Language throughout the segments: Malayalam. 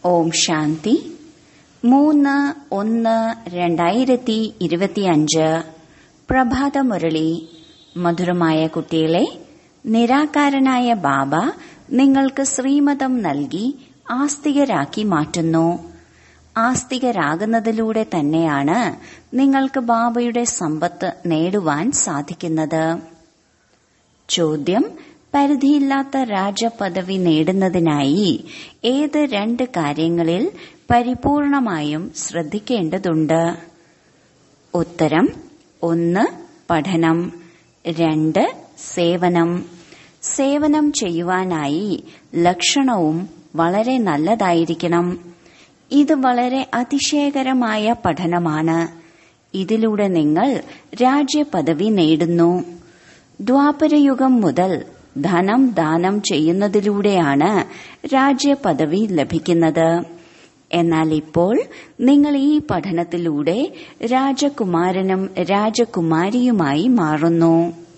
ഓം ശാന്തി മൂന്ന് ഒന്ന് രണ്ടായിരത്തി ഇരുപത്തിയഞ്ച് പ്രഭാതമുരളി മധുരമായ കുട്ടികളെ നിരാകാരനായ ബാബ നിങ്ങൾക്ക് ശ്രീമതം നൽകി ആസ്തികരാക്കി മാറ്റുന്നു ആസ്തികരാകുന്നതിലൂടെ തന്നെയാണ് നിങ്ങൾക്ക് ബാബയുടെ സമ്പത്ത് നേടുവാൻ സാധിക്കുന്നത് ചോദ്യം പരിധിയില്ലാത്ത രാജപദവി നേടുന്നതിനായി ഏത് രണ്ട് കാര്യങ്ങളിൽ പരിപൂർണമായും ശ്രദ്ധിക്കേണ്ടതുണ്ട് ഉത്തരം ഒന്ന് പഠനം രണ്ട് സേവനം സേവനം ചെയ്യുവാനായി ലക്ഷണവും വളരെ നല്ലതായിരിക്കണം ഇത് വളരെ അതിശയകരമായ പഠനമാണ് ഇതിലൂടെ നിങ്ങൾ രാജ്യപദവി നേടുന്നു ദ്വാപരയുഗം മുതൽ ധനം ദാനം ചെയ്യുന്നതിലൂടെയാണ് രാജ്യപദവി ലഭിക്കുന്നത് എന്നാൽ ഇപ്പോൾ നിങ്ങൾ ഈ പഠനത്തിലൂടെ രാജകുമാരനും രാജകുമാരിയുമായി മാറുന്നു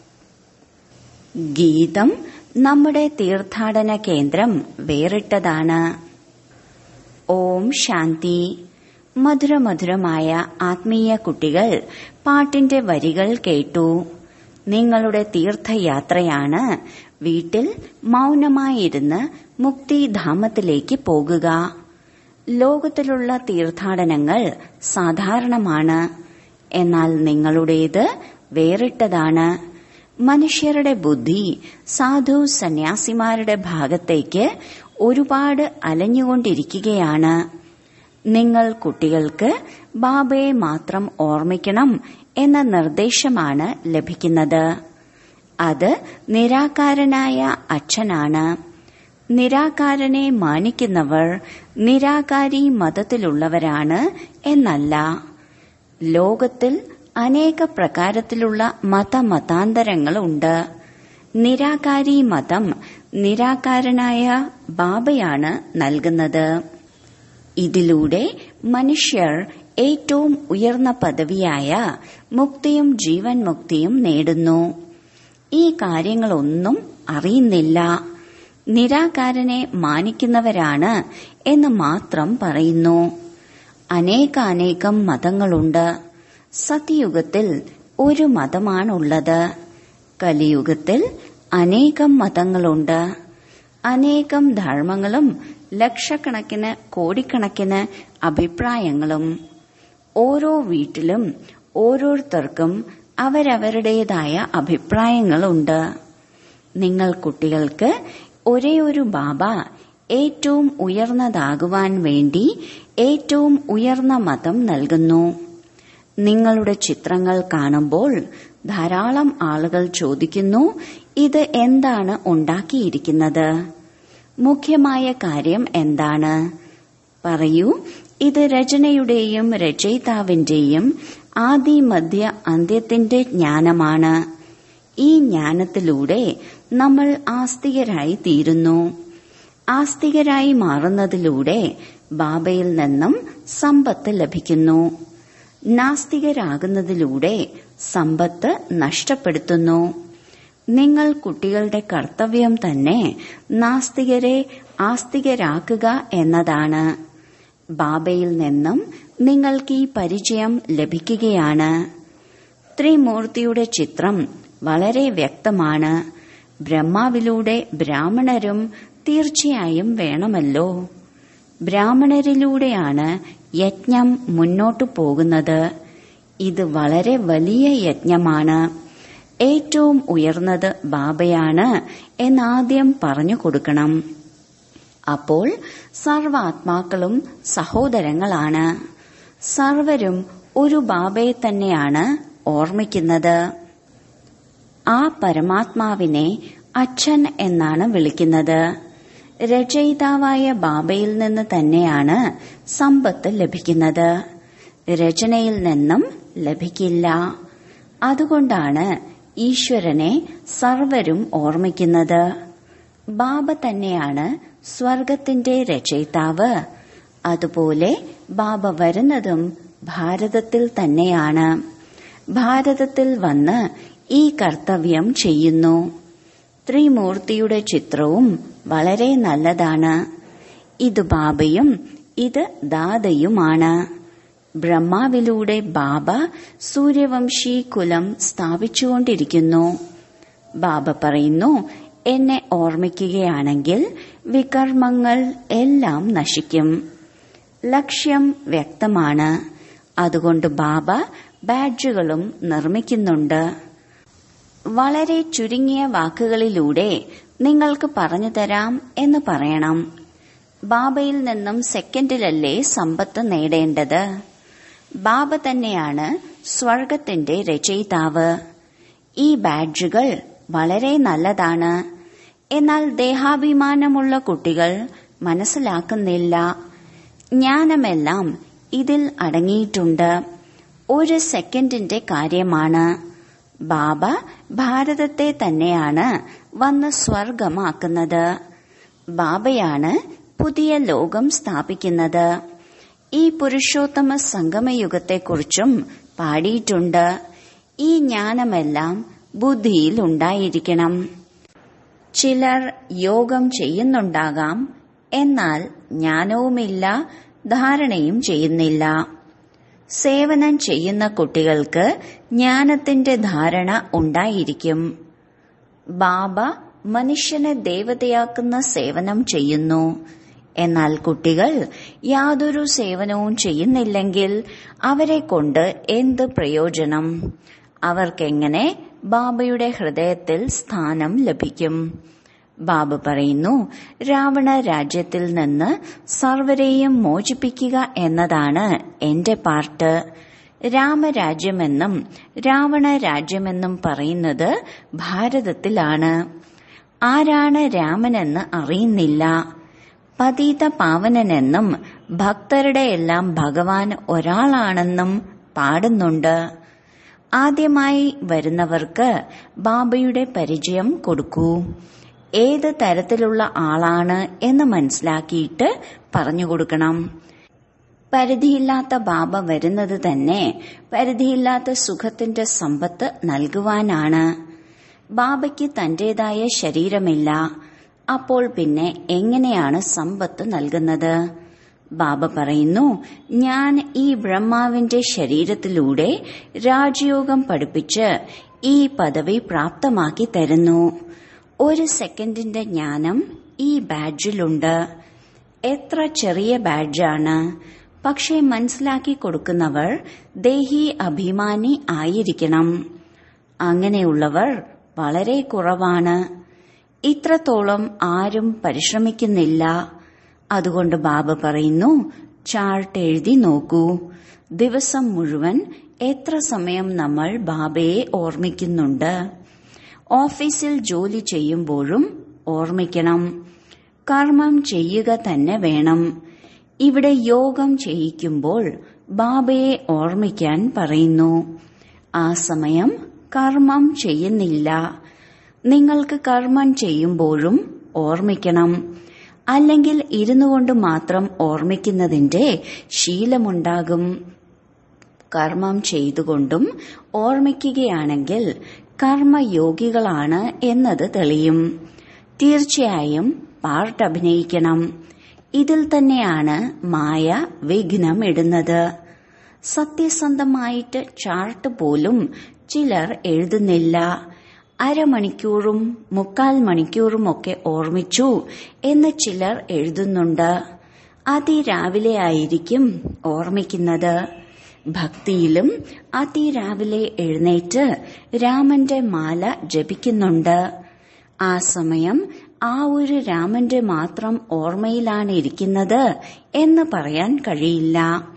ഗീതം നമ്മുടെ തീർത്ഥാടന കേന്ദ്രം വേറിട്ടതാണ് ഓം ശാന്തി മധുരമധുരമായ ആത്മീയ കുട്ടികൾ പാട്ടിന്റെ വരികൾ കേട്ടു നിങ്ങളുടെ തീർത്ഥയാത്രയാണ് വീട്ടിൽ മൗനമായിരുന്ന് മുക്തിധാമത്തിലേക്ക് പോകുക ലോകത്തിലുള്ള തീർത്ഥാടനങ്ങൾ സാധാരണമാണ് എന്നാൽ നിങ്ങളുടേത് വേറിട്ടതാണ് മനുഷ്യരുടെ ബുദ്ധി സാധു സന്യാസിമാരുടെ ഭാഗത്തേക്ക് ഒരുപാട് അലഞ്ഞുകൊണ്ടിരിക്കുകയാണ് നിങ്ങൾ കുട്ടികൾക്ക് ബാബയെ മാത്രം ഓർമ്മിക്കണം എന്ന നിർദ്ദേശമാണ് ലഭിക്കുന്നത് അത് നിരാകാരനായ അച്ഛനാണ് നിരാകാരനെ മാനിക്കുന്നവർ നിരാകാരി മതത്തിലുള്ളവരാണ് എന്നല്ല ലോകത്തിൽ അനേക പ്രകാരത്തിലുള്ള മതമതാന്തരങ്ങളുണ്ട് നിരാകാരി മതം നിരാകാരനായ ബാബയാണ് നൽകുന്നത് ഇതിലൂടെ മനുഷ്യർ ഏറ്റവും ഉയർന്ന പദവിയായ മുക്തിയും ജീവൻ മുക്തിയും നേടുന്നു ഈ കാര്യങ്ങളൊന്നും അറിയുന്നില്ല നിരാകാരനെ മാനിക്കുന്നവരാണ് എന്ന് മാത്രം പറയുന്നു അനേകാനേകം മതങ്ങളുണ്ട് സത്യയുഗത്തിൽ ഒരു മതമാണുള്ളത് കലിയുഗത്തിൽ അനേകം മതങ്ങളുണ്ട് അനേകം ധർമ്മങ്ങളും ലക്ഷക്കണക്കിന് കോടിക്കണക്കിന് അഭിപ്രായങ്ങളും ഓരോ വീട്ടിലും ഓരോരുത്തർക്കും അവരവരുടേതായ അഭിപ്രായങ്ങളുണ്ട് നിങ്ങൾ കുട്ടികൾക്ക് ഒരേ ഒരു ബാബ ഏറ്റവും ഉയർന്നതാകുവാൻ വേണ്ടി ഏറ്റവും ഉയർന്ന മതം നൽകുന്നു നിങ്ങളുടെ ചിത്രങ്ങൾ കാണുമ്പോൾ ധാരാളം ആളുകൾ ചോദിക്കുന്നു ഇത് എന്താണ് ഉണ്ടാക്കിയിരിക്കുന്നത് മുഖ്യമായ കാര്യം എന്താണ് പറയൂ ഇത് രചനയുടെയും രചയിതാവിന്റെയും ആദി മധ്യ അന്ത്യത്തിന്റെ ജ്ഞാനമാണ് ഈ ജ്ഞാനത്തിലൂടെ നമ്മൾ ആസ്തികരായി തീരുന്നു ആസ്തികരായി മാറുന്നതിലൂടെ ബാബയിൽ നിന്നും സമ്പത്ത് ലഭിക്കുന്നു നാസ്തികരാകുന്നതിലൂടെ സമ്പത്ത് നഷ്ടപ്പെടുത്തുന്നു നിങ്ങൾ കുട്ടികളുടെ കർത്തവ്യം തന്നെ നാസ്തികരെ ആസ്തികരാക്കുക എന്നതാണ് ബാബയിൽ നിന്നും നിങ്ങൾക്ക് ഈ പരിചയം ലഭിക്കുകയാണ് ത്രിമൂർത്തിയുടെ ചിത്രം വളരെ വ്യക്തമാണ് ബ്രഹ്മാവിലൂടെ ബ്രാഹ്മണരും തീർച്ചയായും വേണമല്ലോ ബ്രാഹ്മണരിലൂടെയാണ് യജ്ഞം മുന്നോട്ടു പോകുന്നത് ഇത് വളരെ വലിയ യജ്ഞമാണ് ഏറ്റവും ഉയർന്നത് ബാബയാണ് എന്നാദ്യം പറഞ്ഞു കൊടുക്കണം അപ്പോൾ സർവാത്മാക്കളും സഹോദരങ്ങളാണ് സർവരും ഒരു ബാബയെ തന്നെയാണ് ഓർമ്മിക്കുന്നത് ആ പരമാത്മാവിനെ അച്ഛൻ എന്നാണ് വിളിക്കുന്നത് രചയിതാവായ ബാബയിൽ നിന്ന് തന്നെയാണ് സമ്പത്ത് ലഭിക്കുന്നത് രചനയിൽ നിന്നും ലഭിക്കില്ല അതുകൊണ്ടാണ് ഈശ്വരനെ സർവരും ഓർമ്മിക്കുന്നത് ബാബ തന്നെയാണ് സ്വർഗത്തിന്റെ രചയിതാവ് അതുപോലെ ബാബ വരുന്നതും ഭാരതത്തിൽ തന്നെയാണ് ഭാരതത്തിൽ വന്ന് ഈ കർത്തവ്യം ചെയ്യുന്നു ത്രിമൂർത്തിയുടെ ചിത്രവും വളരെ നല്ലതാണ് ഇത് ബാബയും ഇത് ദാതയുമാണ് ബ്രഹ്മാവിലൂടെ ബാബ സൂര്യവംശി കുലം സ്ഥാപിച്ചുകൊണ്ടിരിക്കുന്നു ബാബ പറയുന്നു എന്നെ ഓർമ്മിക്കുകയാണെങ്കിൽ വികർമ്മങ്ങൾ എല്ലാം നശിക്കും ലക്ഷ്യം വ്യക്തമാണ് അതുകൊണ്ട് ബാബ ബാഡ്ജുകളും നിർമ്മിക്കുന്നുണ്ട് വളരെ ചുരുങ്ങിയ വാക്കുകളിലൂടെ നിങ്ങൾക്ക് പറഞ്ഞു തരാം എന്ന് പറയണം ബാബയിൽ നിന്നും സെക്കൻഡിലല്ലേ സമ്പത്ത് നേടേണ്ടത് ബാബ തന്നെയാണ് സ്വർഗത്തിന്റെ രചയിതാവ് ഈ ബാഡ്ജുകൾ വളരെ നല്ലതാണ് എന്നാൽ ദേഹാഭിമാനമുള്ള കുട്ടികൾ മനസ്സിലാക്കുന്നില്ല ജ്ഞാനമെല്ലാം ഇതിൽ അടങ്ങിയിട്ടുണ്ട് ഒരു സെക്കൻഡിന്റെ കാര്യമാണ് ബാബ ഭാരതത്തെ തന്നെയാണ് വന്ന് സ്വർഗമാക്കുന്നത് ബാബയാണ് പുതിയ ലോകം സ്ഥാപിക്കുന്നത് ഈ പുരുഷോത്തമ സംഗമയുഗത്തെക്കുറിച്ചും പാടിയിട്ടുണ്ട് ഈ ജ്ഞാനമെല്ലാം ബുദ്ധിയിൽ ഉണ്ടായിരിക്കണം ചിലർ യോഗം ചെയ്യുന്നുണ്ടാകാം എന്നാൽ ജ്ഞാനവുമില്ല ധാരണയും ചെയ്യുന്നില്ല സേവനം ചെയ്യുന്ന കുട്ടികൾക്ക് ജ്ഞാനത്തിന്റെ ധാരണ ഉണ്ടായിരിക്കും ബാബ മനുഷ്യനെ ദേവതയാക്കുന്ന സേവനം ചെയ്യുന്നു എന്നാൽ കുട്ടികൾ യാതൊരു സേവനവും ചെയ്യുന്നില്ലെങ്കിൽ അവരെ കൊണ്ട് എന്ത് പ്രയോജനം അവർക്കെങ്ങനെ ബാബയുടെ ഹൃദയത്തിൽ സ്ഥാനം ലഭിക്കും ബാബ പറയുന്നു രാവണ രാജ്യത്തിൽ നിന്ന് സർവരെയും മോചിപ്പിക്കുക എന്നതാണ് എന്റെ പാർട്ട് രാമരാജ്യമെന്നും രാവണ രാജ്യമെന്നും പറയുന്നത് ഭാരതത്തിലാണ് ആരാണ് രാമനെന്ന് അറിയുന്നില്ല പതീത പാവനനെന്നും ഭക്തരുടെ എല്ലാം ഭഗവാൻ ഒരാളാണെന്നും പാടുന്നുണ്ട് ആദ്യമായി വരുന്നവർക്ക് ബാബയുടെ പരിചയം കൊടുക്കൂ ഏത് തരത്തിലുള്ള ആളാണ് എന്ന് മനസ്സിലാക്കിയിട്ട് പറഞ്ഞു കൊടുക്കണം പരിധിയില്ലാത്ത ബാബ വരുന്നത് തന്നെ പരിധിയില്ലാത്ത സുഖത്തിന്റെ സമ്പത്ത് നൽകുവാനാണ് ബാബയ്ക്ക് തന്റേതായ ശരീരമില്ല അപ്പോൾ പിന്നെ എങ്ങനെയാണ് സമ്പത്ത് നൽകുന്നത് ബാബ പറയുന്നു ഞാൻ ഈ ബ്രഹ്മാവിന്റെ ശരീരത്തിലൂടെ രാജയോഗം പഠിപ്പിച്ച് ഈ പദവി പ്രാപ്തമാക്കി തരുന്നു ഒരു സെക്കൻഡിന്റെ ജ്ഞാനം ഈ ബാഡ്ജിലുണ്ട് എത്ര ചെറിയ ബാഡ്ജാണ് പക്ഷേ മനസ്സിലാക്കി കൊടുക്കുന്നവർ ദേഹി അഭിമാനി ആയിരിക്കണം അങ്ങനെയുള്ളവർ വളരെ കുറവാണ് ഇത്രത്തോളം ആരും പരിശ്രമിക്കുന്നില്ല അതുകൊണ്ട് ബാബ പറയുന്നു ചാർട്ട് എഴുതി നോക്കൂ ദിവസം മുഴുവൻ എത്ര സമയം നമ്മൾ ബാബയെ ഓർമ്മിക്കുന്നുണ്ട് ഓഫീസിൽ ജോലി ചെയ്യുമ്പോഴും ഓർമ്മിക്കണം കർമ്മം ചെയ്യുക തന്നെ വേണം ഇവിടെ യോഗം ചെയ്യിക്കുമ്പോൾ ബാബയെ ഓർമ്മിക്കാൻ പറയുന്നു ആ സമയം കർമ്മം ചെയ്യുന്നില്ല നിങ്ങൾക്ക് കർമ്മം ചെയ്യുമ്പോഴും ഓർമ്മിക്കണം അല്ലെങ്കിൽ ഇരുന്നു കൊണ്ട് മാത്രം ഓർമ്മിക്കുന്നതിന്റെ ശീലമുണ്ടാകും കർമ്മം ചെയ്തുകൊണ്ടും ഓർമ്മിക്കുകയാണെങ്കിൽ കർമ്മയോഗികളാണ് എന്നത് തെളിയും തീർച്ചയായും പാർട്ട് അഭിനയിക്കണം ഇതിൽ തന്നെയാണ് മായ വിഘ്നം ഇടുന്നത് സത്യസന്ധമായിട്ട് ചാർട്ട് പോലും ചിലർ എഴുതുന്നില്ല അരമണിക്കൂറും മുക്കാൽ മണിക്കൂറുമൊക്കെ ഓർമ്മിച്ചു എന്ന് ചിലർ എഴുതുന്നുണ്ട് അതിരാവിലെ ആയിരിക്കും ഓർമ്മിക്കുന്നത് ഭക്തിയിലും അതിരാവിലെ എഴുന്നേറ്റ് രാമന്റെ മാല ജപിക്കുന്നുണ്ട് ആ സമയം ആ ഒരു രാമന്റെ മാത്രം ഓർമ്മയിലാണ് ഇരിക്കുന്നത് എന്ന് പറയാൻ കഴിയില്ല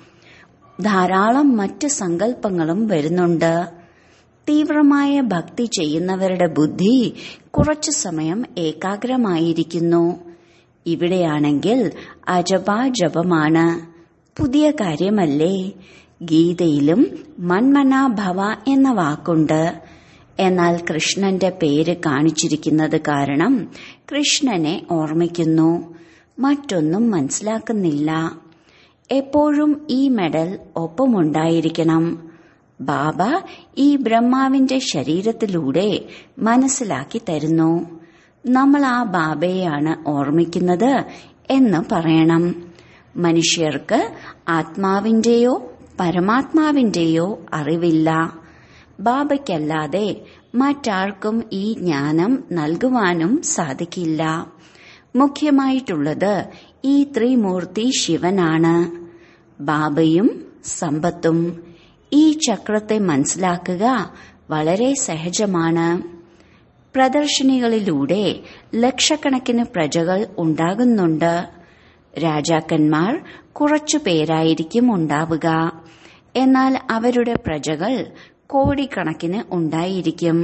ധാരാളം മറ്റ് സങ്കല്പങ്ങളും വരുന്നുണ്ട് തീവ്രമായ ഭക്തി ചെയ്യുന്നവരുടെ ബുദ്ധി കുറച്ചു സമയം ഏകാഗ്രമായിരിക്കുന്നു ഇവിടെയാണെങ്കിൽ അജപാ ജപമാണ് പുതിയ കാര്യമല്ലേ ഗീതയിലും മന്മനാഭവ എന്ന വാക്കുണ്ട് എന്നാൽ കൃഷ്ണന്റെ പേര് കാണിച്ചിരിക്കുന്നത് കാരണം കൃഷ്ണനെ ഓർമ്മിക്കുന്നു മറ്റൊന്നും മനസ്സിലാക്കുന്നില്ല എപ്പോഴും ഈ മെഡൽ ഒപ്പമുണ്ടായിരിക്കണം ബാബ ഈ ബ്രഹ്മാവിന്റെ ശരീരത്തിലൂടെ മനസ്സിലാക്കി തരുന്നു നമ്മൾ ആ ബാബയെയാണ് ഓർമ്മിക്കുന്നത് എന്ന് പറയണം മനുഷ്യർക്ക് ആത്മാവിന്റെയോ പരമാത്മാവിന്റെയോ അറിവില്ല ബാബയ്ക്കല്ലാതെ മറ്റാർക്കും ഈ ജ്ഞാനം നൽകുവാനും സാധിക്കില്ല മുഖ്യമായിട്ടുള്ളത് ഈ ത്രിമൂർത്തി ശിവനാണ് ബാബയും സമ്പത്തും ഈ ചക്രത്തെ മനസ്സിലാക്കുക വളരെ സഹജമാണ് പ്രദർശനികളിലൂടെ ലക്ഷക്കണക്കിന് പ്രജകൾ ഉണ്ടാകുന്നുണ്ട് രാജാക്കന്മാർ കുറച്ചു പേരായിരിക്കും ഉണ്ടാവുക എന്നാൽ അവരുടെ പ്രജകൾ കോടിക്കണക്കിന് ഉണ്ടായിരിക്കും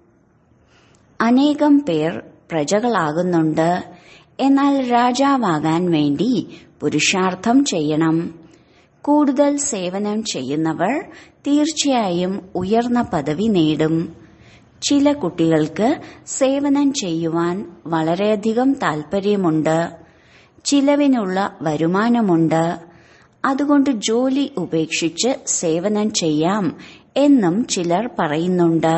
അനേകം പേർ പ്രജകളാകുന്നുണ്ട് എന്നാൽ രാജാവാകാൻ വേണ്ടി പുരുഷാർത്ഥം ചെയ്യണം കൂടുതൽ സേവനം ചെയ്യുന്നവർ തീർച്ചയായും ഉയർന്ന പദവി നേടും ചില കുട്ടികൾക്ക് സേവനം ചെയ്യുവാൻ വളരെയധികം താൽപര്യമുണ്ട് ചിലവിനുള്ള വരുമാനമുണ്ട് അതുകൊണ്ട് ജോലി ഉപേക്ഷിച്ച് സേവനം ചെയ്യാം എന്നും ചിലർ പറയുന്നുണ്ട്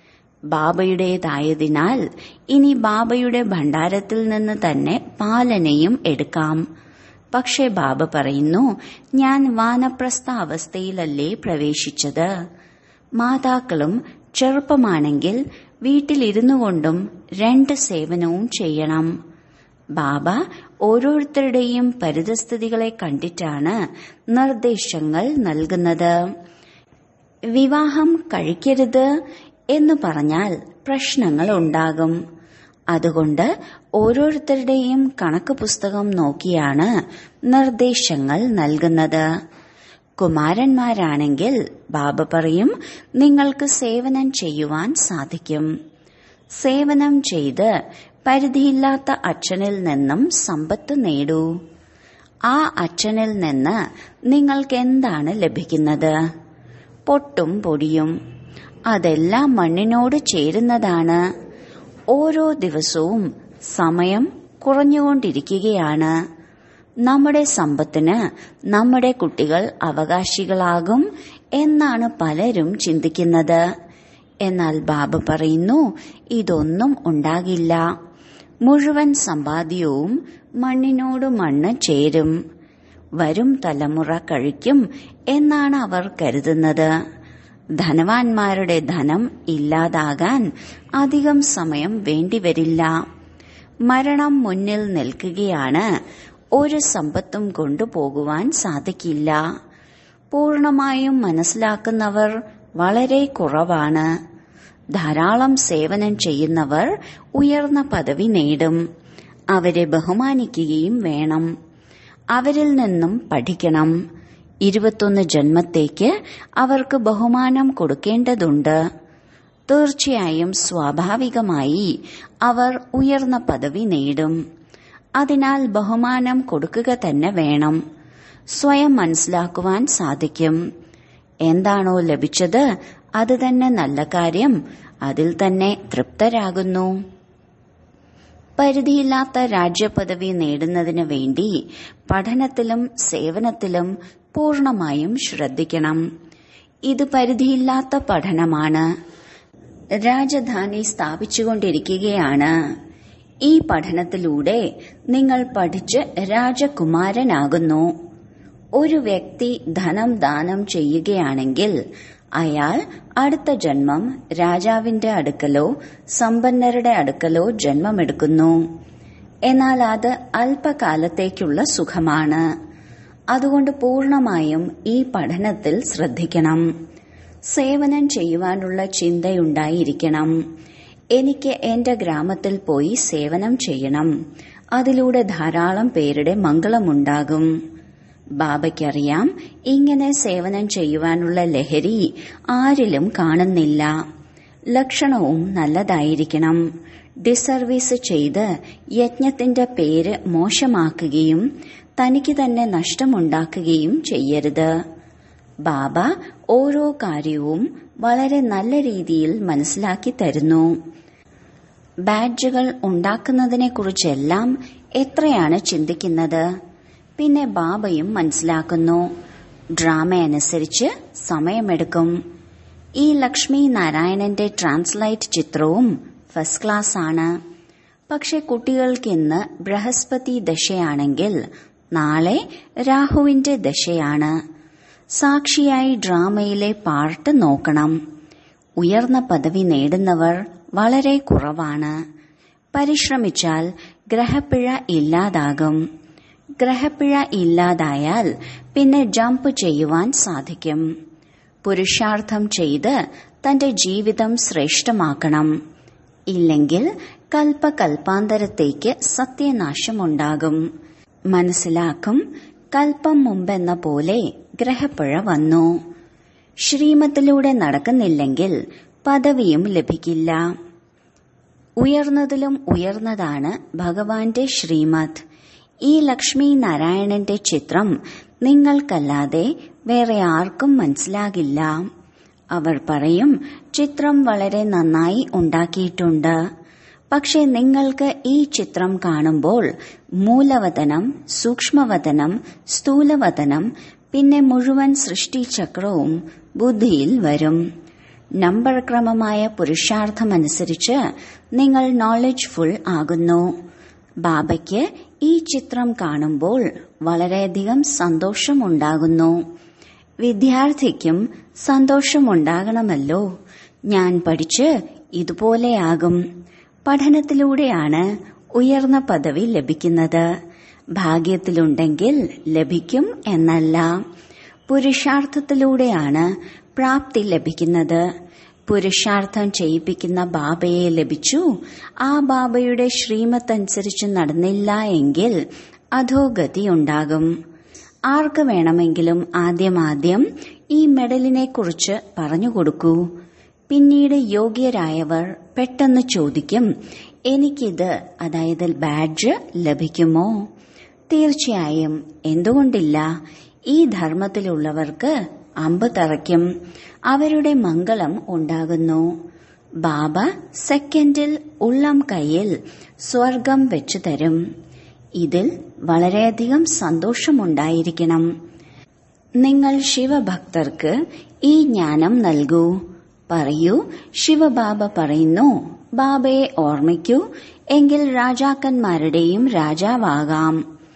ബാബയുടേതായതിനാൽ ഇനി ബാബയുടെ ഭണ്ഡാരത്തിൽ നിന്ന് തന്നെ പാലനയും എടുക്കാം പക്ഷേ ബാബ പറയുന്നു ഞാൻ വാനപ്രസ്ഥ അവസ്ഥയിലല്ലേ പ്രവേശിച്ചത് മാതാക്കളും ചെറുപ്പമാണെങ്കിൽ വീട്ടിലിരുന്നു കൊണ്ടും രണ്ട് സേവനവും ചെയ്യണം ബാബ ഓരോരുത്തരുടെയും പരിതസ്ഥിതികളെ കണ്ടിട്ടാണ് നിർദ്ദേശങ്ങൾ നൽകുന്നത് വിവാഹം കഴിക്കരുത് എന്ന് പറഞ്ഞാൽ പ്രശ്നങ്ങൾ ഉണ്ടാകും അതുകൊണ്ട് ഓരോരുത്തരുടെയും കണക്ക് പുസ്തകം നോക്കിയാണ് നിർദ്ദേശങ്ങൾ നൽകുന്നത് കുമാരന്മാരാണെങ്കിൽ ബാബ പറയും നിങ്ങൾക്ക് സേവനം ചെയ്യുവാൻ സാധിക്കും സേവനം ചെയ്ത് പരിധിയില്ലാത്ത അച്ഛനിൽ നിന്നും സമ്പത്ത് നേടൂ ആ അച്ഛനിൽ നിന്ന് നിങ്ങൾക്ക് എന്താണ് ലഭിക്കുന്നത് പൊട്ടും പൊടിയും അതെല്ലാം മണ്ണിനോട് ചേരുന്നതാണ് ഓരോ ദിവസവും സമയം കുറഞ്ഞുകൊണ്ടിരിക്കുകയാണ് നമ്മുടെ സമ്പത്തിന് നമ്മുടെ കുട്ടികൾ അവകാശികളാകും എന്നാണ് പലരും ചിന്തിക്കുന്നത് എന്നാൽ ബാബ പറയുന്നു ഇതൊന്നും ഉണ്ടാകില്ല മുഴുവൻ സമ്പാദ്യവും മണ്ണിനോട് മണ്ണ് ചേരും വരും തലമുറ കഴിക്കും എന്നാണ് അവർ കരുതുന്നത് ധനവാന്മാരുടെ ധനം ഇല്ലാതാകാൻ അധികം സമയം വേണ്ടിവരില്ല മരണം മുന്നിൽ നിൽക്കുകയാണ് ഒരു സമ്പത്തും കൊണ്ടുപോകുവാൻ സാധിക്കില്ല പൂർണമായും മനസ്സിലാക്കുന്നവർ വളരെ കുറവാണ് ധാരാളം സേവനം ചെയ്യുന്നവർ ഉയർന്ന പദവി നേടും അവരെ ബഹുമാനിക്കുകയും വേണം അവരിൽ നിന്നും പഠിക്കണം ഇരുപത്തൊന്ന് ജന്മത്തേക്ക് അവർക്ക് ബഹുമാനം കൊടുക്കേണ്ടതുണ്ട് തീർച്ചയായും സ്വാഭാവികമായി അവർ ഉയർന്ന പദവി നേടും അതിനാൽ ബഹുമാനം കൊടുക്കുക തന്നെ വേണം സ്വയം മനസ്സിലാക്കുവാൻ സാധിക്കും എന്താണോ ലഭിച്ചത് അത് തന്നെ നല്ല കാര്യം അതിൽ തന്നെ തൃപ്തരാകുന്നു പരിധിയില്ലാത്ത രാജ്യപദവി നേടുന്നതിന് വേണ്ടി പഠനത്തിലും സേവനത്തിലും പൂർണമായും ശ്രദ്ധിക്കണം ഇത് പരിധിയില്ലാത്ത പഠനമാണ് രാജധാനി സ്ഥാപിച്ചുകൊണ്ടിരിക്കുകയാണ് ഈ പഠനത്തിലൂടെ നിങ്ങൾ പഠിച്ച് രാജകുമാരനാകുന്നു ഒരു വ്യക്തി ധനം ദാനം ചെയ്യുകയാണെങ്കിൽ അയാൾ അടുത്ത ജന്മം രാജാവിന്റെ അടുക്കലോ സമ്പന്നരുടെ അടുക്കലോ ജന്മമെടുക്കുന്നു എന്നാൽ അത് അല്പകാലത്തേക്കുള്ള സുഖമാണ് അതുകൊണ്ട് പൂർണമായും ഈ പഠനത്തിൽ ശ്രദ്ധിക്കണം സേവനം ചെയ്യുവാനുള്ള ചിന്തയുണ്ടായിരിക്കണം എനിക്ക് എന്റെ ഗ്രാമത്തിൽ പോയി സേവനം ചെയ്യണം അതിലൂടെ ധാരാളം പേരുടെ മംഗളമുണ്ടാകും ബാബയ്ക്കറിയാം ഇങ്ങനെ സേവനം ചെയ്യുവാനുള്ള ലഹരി ആരിലും കാണുന്നില്ല ലക്ഷണവും നല്ലതായിരിക്കണം ഡിസർവീസ് ചെയ്ത് യജ്ഞത്തിന്റെ പേര് മോശമാക്കുകയും തനിക്ക് തന്നെ നഷ്ടമുണ്ടാക്കുകയും ചെയ്യരുത് ബാബ ഓരോ കാര്യവും വളരെ നല്ല രീതിയിൽ മനസ്സിലാക്കി തരുന്നു ബാഡ്ജുകൾ ഉണ്ടാക്കുന്നതിനെക്കുറിച്ചെല്ലാം എത്രയാണ് ചിന്തിക്കുന്നത് പിന്നെ ബാബയും മനസ്സിലാക്കുന്നു ഡ്രാമ അനുസരിച്ച് സമയമെടുക്കും ഈ ലക്ഷ്മി നാരായണന്റെ ട്രാൻസ്ലൈറ്റ് ചിത്രവും ഫസ്റ്റ് ക്ലാസ് ആണ് പക്ഷെ കുട്ടികൾക്ക് ഇന്ന് ബൃഹസ്പതി ദശയാണെങ്കിൽ നാളെ രാഹുവിന്റെ ദശയാണ് സാക്ഷിയായി ഡ്രാമയിലെ പാർട്ട് നോക്കണം ഉയർന്ന പദവി നേടുന്നവർ വളരെ കുറവാണ് പരിശ്രമിച്ചാൽ ഗ്രഹപ്പിഴ ഇല്ലാതാകും ഗ്രഹപ്പിഴ ഇല്ലാതായാൽ പിന്നെ ജമ്പ് ചെയ്യുവാൻ സാധിക്കും പുരുഷാർത്ഥം ചെയ്ത് തന്റെ ജീവിതം ശ്രേഷ്ഠമാക്കണം ഇല്ലെങ്കിൽ കൽപ്പകൽപ്പാന്തരത്തേക്ക് സത്യനാശമുണ്ടാകും മനസ്സിലാക്കും കൽപ്പം മുമ്പെന്ന പോലെ ഗ്രഹപ്പിഴ വന്നു ശ്രീമത്തിലൂടെ നടക്കുന്നില്ലെങ്കിൽ പദവിയും ലഭിക്കില്ല ഉയർന്നതിലും ഉയർന്നതാണ് ഭഗവാന്റെ ശ്രീമത് ഈ ലക്ഷ്മി നാരായണന്റെ ചിത്രം നിങ്ങൾക്കല്ലാതെ വേറെ ആർക്കും മനസ്സിലാകില്ല അവർ പറയും ചിത്രം വളരെ നന്നായി ഉണ്ടാക്കിയിട്ടുണ്ട് പക്ഷെ നിങ്ങൾക്ക് ഈ ചിത്രം കാണുമ്പോൾ മൂലവതനം സൂക്ഷ്മവതനം സ്ഥൂലവതനം പിന്നെ മുഴുവൻ സൃഷ്ടിചക്രവും ബുദ്ധിയിൽ വരും നമ്പർ ക്രമമായ പുരുഷാർത്ഥമനുസരിച്ച് നിങ്ങൾ നോളജ് ഫുൾ ആകുന്നു ബാബയ്ക്ക് ഈ ചിത്രം കാണുമ്പോൾ വളരെയധികം സന്തോഷമുണ്ടാകുന്നു വിദ്യാർത്ഥിക്കും സന്തോഷമുണ്ടാകണമല്ലോ ഞാൻ പഠിച്ച് ഇതുപോലെയാകും പഠനത്തിലൂടെയാണ് ഉയർന്ന പദവി ലഭിക്കുന്നത് ഭാഗ്യത്തിലുണ്ടെങ്കിൽ ലഭിക്കും എന്നല്ല പുരുഷാർത്ഥത്തിലൂടെയാണ് പ്രാപ്തി ലഭിക്കുന്നത് പുരുഷാർത്ഥം ചെയ്യിപ്പിക്കുന്ന ബാബയെ ലഭിച്ചു ആ ബാബയുടെ ശ്രീമത്തനുസരിച്ച് നടന്നില്ല എങ്കിൽ അധോഗതി ഉണ്ടാകും ആർക്ക് വേണമെങ്കിലും ആദ്യമാദ്യം ഈ മെഡലിനെ കുറിച്ച് പറഞ്ഞുകൊടുക്കൂ പിന്നീട് യോഗ്യരായവർ പെട്ടെന്ന് ചോദിക്കും എനിക്കിത് അതായത് ബാഡ്ജ് ലഭിക്കുമോ തീർച്ചയായും എന്തുകൊണ്ടില്ല ഈ ധർമ്മത്തിലുള്ളവർക്ക് അമ്പ് തറയ്ക്കും അവരുടെ മംഗളം ഉണ്ടാകുന്നു ബാബ സെക്കൻഡിൽ ഉള്ളം കൈയിൽ സ്വർഗം വെച്ചു തരും ഇതിൽ വളരെയധികം സന്തോഷമുണ്ടായിരിക്കണം നിങ്ങൾ ശിവഭക്തർക്ക് ഈ ജ്ഞാനം നൽകൂ പറയൂ ശിവബാബ പറയുന്നു ബാബയെ ഓർമ്മിക്കൂ എങ്കിൽ രാജാക്കന്മാരുടെയും രാജാവാകാം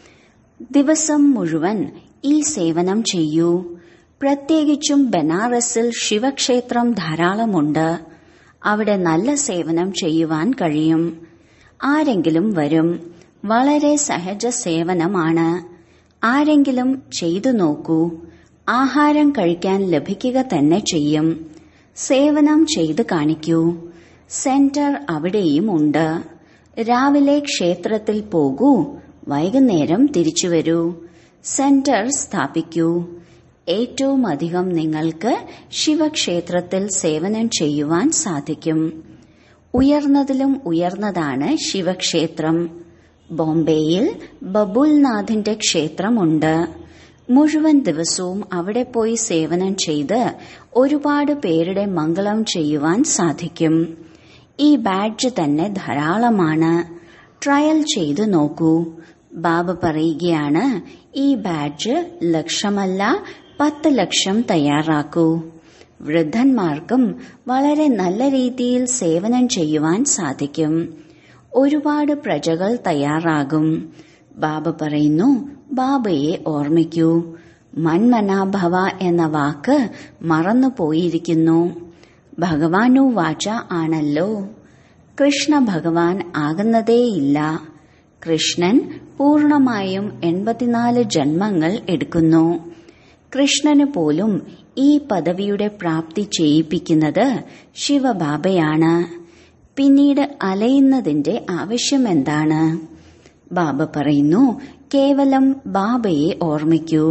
ദിവസം മുഴുവൻ ഈ സേവനം ചെയ്യൂ പ്രത്യേകിച്ചും ബനാറസിൽ ശിവക്ഷേത്രം ധാരാളമുണ്ട് അവിടെ നല്ല സേവനം ചെയ്യുവാൻ കഴിയും ആരെങ്കിലും വരും വളരെ സഹജ സേവനമാണ് ആരെങ്കിലും ചെയ്തു നോക്കൂ ആഹാരം കഴിക്കാൻ ലഭിക്കുക തന്നെ ചെയ്യും സേവനം ചെയ്ത് കാണിക്കൂ സെന്റർ അവിടെയും ഉണ്ട് രാവിലെ ക്ഷേത്രത്തിൽ പോകൂ വൈകുന്നേരം തിരിച്ചു വരൂ സെന്റർ സ്ഥാപിക്കൂ ഏറ്റവും അധികം നിങ്ങൾക്ക് ശിവക്ഷേത്രത്തിൽ സേവനം ചെയ്യുവാൻ സാധിക്കും ഉയർന്നതിലും ഉയർന്നതാണ് ശിവക്ഷേത്രം ബോംബെയിൽ ബബുൽനാഥിന്റെ ക്ഷേത്രമുണ്ട് മുഴുവൻ ദിവസവും അവിടെ പോയി സേവനം ചെയ്ത് ഒരുപാട് പേരുടെ മംഗളം ചെയ്യുവാൻ സാധിക്കും ഈ ബാഡ്ജ് തന്നെ ധാരാളമാണ് ട്രയൽ ചെയ്തു നോക്കൂ ബാബ പറയുകയാണ് ഈ ബാഡ്ജ് ലക്ഷമല്ല പത്ത് ലക്ഷം തയ്യാറാക്കൂ വൃദ്ധന്മാർക്കും വളരെ നല്ല രീതിയിൽ സേവനം ചെയ്യുവാൻ സാധിക്കും ഒരുപാട് പ്രജകൾ തയ്യാറാകും ബാബ പറയുന്നു ബാബയെ ഓർമ്മിക്കൂ മന്മനാഭവ എന്ന വാക്ക് മറന്നു പോയിരിക്കുന്നു ഭഗവാനു വാച ആണല്ലോ കൃഷ്ണ ഭഗവാൻ ആകുന്നതേയില്ല കൃഷ്ണൻ പൂർണമായും എൺപത്തിനാല് ജന്മങ്ങൾ എടുക്കുന്നു കൃഷ്ണന് പോലും ഈ പദവിയുടെ പ്രാപ്തി ചെയ്യിപ്പിക്കുന്നത് ശിവബാബയാണ് പിന്നീട് അലയുന്നതിന്റെ ആവശ്യം എന്താണ് ബാബ പറയുന്നു കേവലം ബാബയെ ഓർമ്മിക്കൂ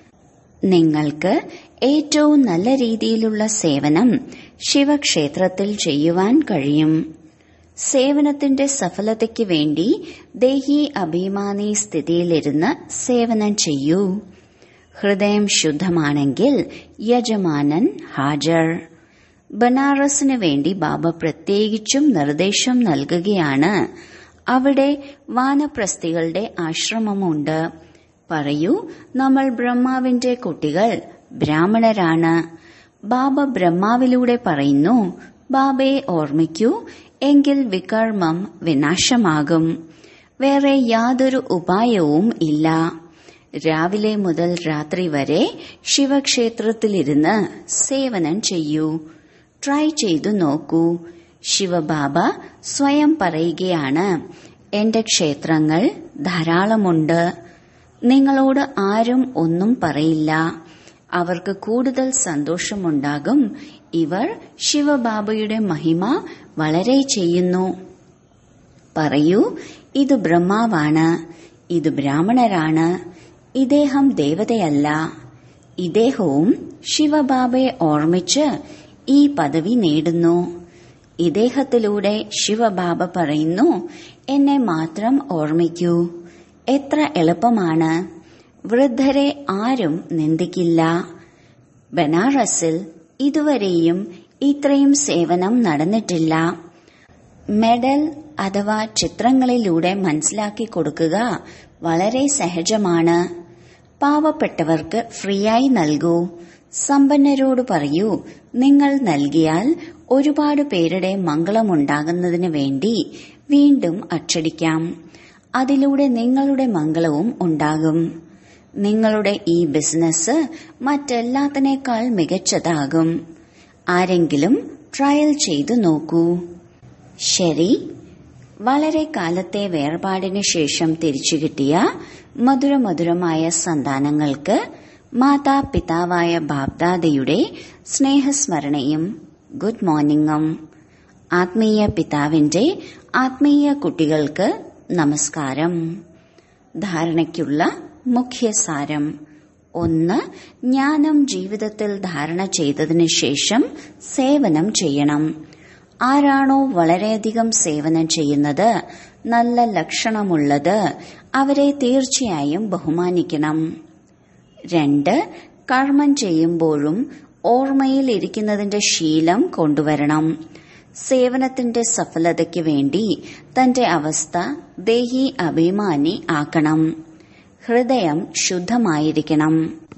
നിങ്ങൾക്ക് ഏറ്റവും നല്ല രീതിയിലുള്ള സേവനം ശിവക്ഷേത്രത്തിൽ ചെയ്യുവാൻ കഴിയും സേവനത്തിന്റെ സഫലതയ്ക്ക് വേണ്ടി ദേഹി അഭിമാനി സ്ഥിതിയിലിരുന്ന് സേവനം ചെയ്യൂ ഹൃദയം ശുദ്ധമാണെങ്കിൽ യജമാനൻ ഹാജർ ബനാറസിന് വേണ്ടി ബാബ പ്രത്യേകിച്ചും നിർദ്ദേശം നൽകുകയാണ് അവിടെ വാനപ്രസ്ഥികളുടെ ആശ്രമമുണ്ട് പറയൂ നമ്മൾ ബ്രഹ്മാവിന്റെ കുട്ടികൾ ബ്രാഹ്മണരാണ് ബാബ ബ്രഹ്മാവിലൂടെ പറയുന്നു ബാബയെ ഓർമ്മിക്കൂ എങ്കിൽ വികർമ്മം വിനാശമാകും വേറെ യാതൊരു ഉപായവും ഇല്ല രാവിലെ മുതൽ രാത്രി വരെ ശിവക്ഷേത്രത്തിലിരുന്ന് സേവനം ചെയ്യൂ ട്രൈ ചെയ്തു നോക്കൂ ശിവബാബ സ്വയം പറയുകയാണ് എന്റെ ക്ഷേത്രങ്ങൾ ധാരാളമുണ്ട് നിങ്ങളോട് ആരും ഒന്നും പറയില്ല അവർക്ക് കൂടുതൽ സന്തോഷമുണ്ടാകും ഇവർ ശിവബാബയുടെ മഹിമ വളരെ ചെയ്യുന്നു പറയൂ ഇത് ബ്രഹ്മാവാണ് ഇത് ബ്രാഹ്മണരാണ് ഇദ്ദേഹം ദേവതയല്ല ഇദ്ദേഹവും ശിവബാബയെ ഓർമ്മിച്ച് ഈ പദവി നേടുന്നു ഇദ്ദേഹത്തിലൂടെ ശിവബാബ പറയുന്നു എന്നെ മാത്രം ഓർമ്മിക്കൂ എത്ര എളുപ്പമാണ് വൃദ്ധരെ ആരും നിന്ദിക്കില്ല ബനാറസിൽ ഇതുവരെയും ഇത്രയും സേവനം നടന്നിട്ടില്ല മെഡൽ അഥവാ ചിത്രങ്ങളിലൂടെ മനസ്സിലാക്കി കൊടുക്കുക വളരെ സഹജമാണ് പാവപ്പെട്ടവർക്ക് ഫ്രീയായി നൽകൂ സമ്പന്നരോട് പറയൂ നിങ്ങൾ നൽകിയാൽ ഒരുപാട് പേരുടെ മംഗളമുണ്ടാകുന്നതിന് വേണ്ടി വീണ്ടും അച്ചടിക്കാം അതിലൂടെ നിങ്ങളുടെ മംഗളവും ഉണ്ടാകും നിങ്ങളുടെ ഈ ബിസിനസ് മറ്റെല്ലാത്തിനേക്കാൾ മികച്ചതാകും ആരെങ്കിലും ട്രയൽ ചെയ്തു നോക്കൂ ശരി വളരെ കാലത്തെ വേർപാടിന് ശേഷം തിരിച്ചു കിട്ടിയ മധുരമധുരമായ സന്താനങ്ങൾക്ക് മാതാപിതാവായ ബാബ്ദാദയുടെ സ്നേഹസ്മരണയും ഗുഡ് മോർണിംഗും ആത്മീയ പിതാവിന്റെ ആത്മീയ കുട്ടികൾക്ക് നമസ്കാരം ധാരണയ്ക്കുള്ള മുഖ്യസാരം ഒന്ന് ജ്ഞാനം ജീവിതത്തിൽ ധാരണ ചെയ്തതിനു ശേഷം സേവനം ചെയ്യണം ആരാണോ വളരെയധികം സേവനം ചെയ്യുന്നത് നല്ല ലക്ഷണമുള്ളത് അവരെ തീർച്ചയായും ബഹുമാനിക്കണം രണ്ട് കർമ്മം ചെയ്യുമ്പോഴും ഓർമ്മയിൽ ഇരിക്കുന്നതിന്റെ ശീലം കൊണ്ടുവരണം സേവനത്തിന്റെ സഫലതയ്ക്ക് വേണ്ടി തന്റെ അവസ്ഥ ദേഹി അഭിമാനി ആക്കണം ഹൃദയം ശുദ്ധമായിരിക്കണം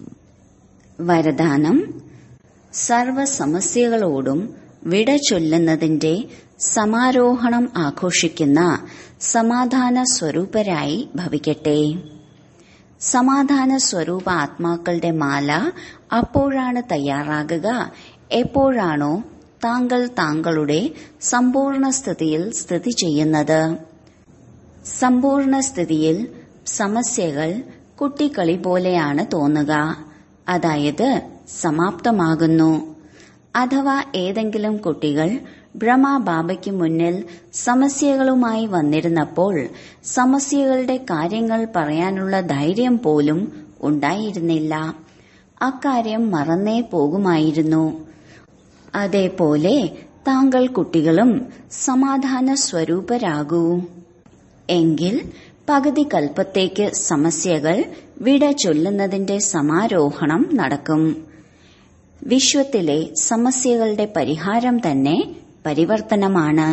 വരദാനം സർവ സമസ്യകളോടും വിട ചൊല്ലുന്നതിന്റെ സമാരോഹണം ആഘോഷിക്കുന്ന സമാധാന സ്വരൂപരായി ഭവിക്കട്ടെ സമാധാന സ്വരൂപ ആത്മാക്കളുടെ മാല അപ്പോഴാണ് തയ്യാറാകുക എപ്പോഴാണോ താങ്കൾ താങ്കളുടെ സമ്പൂർണ്ണ സ്ഥിതിയിൽ സ്ഥിതി ചെയ്യുന്നത് സമ്പൂർണ്ണ സ്ഥിതിയിൽ സമസ്യകൾ കുട്ടിക്കളി പോലെയാണ് തോന്നുക അതായത് സമാപ്തമാകുന്നു അഥവാ ഏതെങ്കിലും കുട്ടികൾ ബ്രഹ്മബാബയ്ക്ക് മുന്നിൽ സമസ്യകളുമായി വന്നിരുന്നപ്പോൾ സമസ്യകളുടെ കാര്യങ്ങൾ പറയാനുള്ള ധൈര്യം പോലും ഉണ്ടായിരുന്നില്ല അക്കാര്യം മറന്നേ പോകുമായിരുന്നു അതേപോലെ താങ്കൾ കുട്ടികളും സമാധാന സ്വരൂപരാകൂ എങ്കിൽ പകുതി കൽപ്പത്തേക്ക് സമസ്യകൾ വിട ചൊല്ലുന്നതിന്റെ സമാരോഹണം നടക്കും വിശ്വത്തിലെ സമസ്യകളുടെ പരിഹാരം തന്നെ പരിവർത്തനമാണ്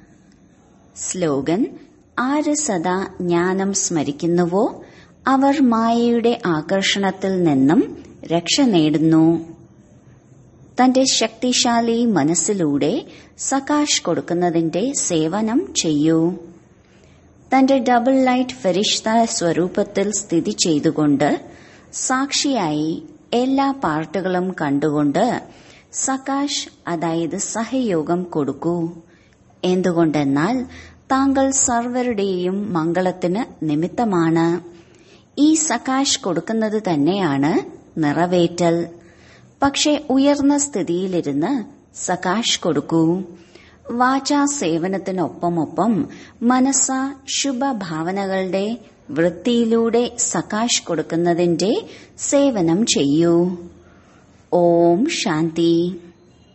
സ്ലോഗൻ ആര് സദാ ജ്ഞാനം സ്മരിക്കുന്നുവോ അവർ മായയുടെ ആകർഷണത്തിൽ നിന്നും രക്ഷ നേടുന്നു തന്റെ ശക്തിശാലി മനസ്സിലൂടെ സകാശ് കൊടുക്കുന്നതിന്റെ സേവനം ചെയ്യൂ തന്റെ ഡബിൾ ലൈറ്റ് ഫരിഷ്ത സ്വരൂപത്തിൽ സ്ഥിതി ചെയ്തുകൊണ്ട് സാക്ഷിയായി എല്ലാ പാർട്ടുകളും കണ്ടുകൊണ്ട് സകാശ് അതായത് സഹയോഗം കൊടുക്കൂ എന്തുകൊണ്ടെന്നാൽ താങ്കൾ സർവരുടെയും മംഗളത്തിന് നിമിത്തമാണ് ഈ സകാശ് കൊടുക്കുന്നത് തന്നെയാണ് നിറവേറ്റൽ പക്ഷെ ഉയർന്ന സ്ഥിതിയിലിരുന്ന് സകാശ് കൊടുക്കൂ വാചാ സേവനത്തിനൊപ്പമൊപ്പം മനസ്സ ശുഭഭാവനകളുടെ വൃത്തിയിലൂടെ സകാശ് കൊടുക്കുന്നതിന്റെ സേവനം ചെയ്യൂ ഓം ശാന്തി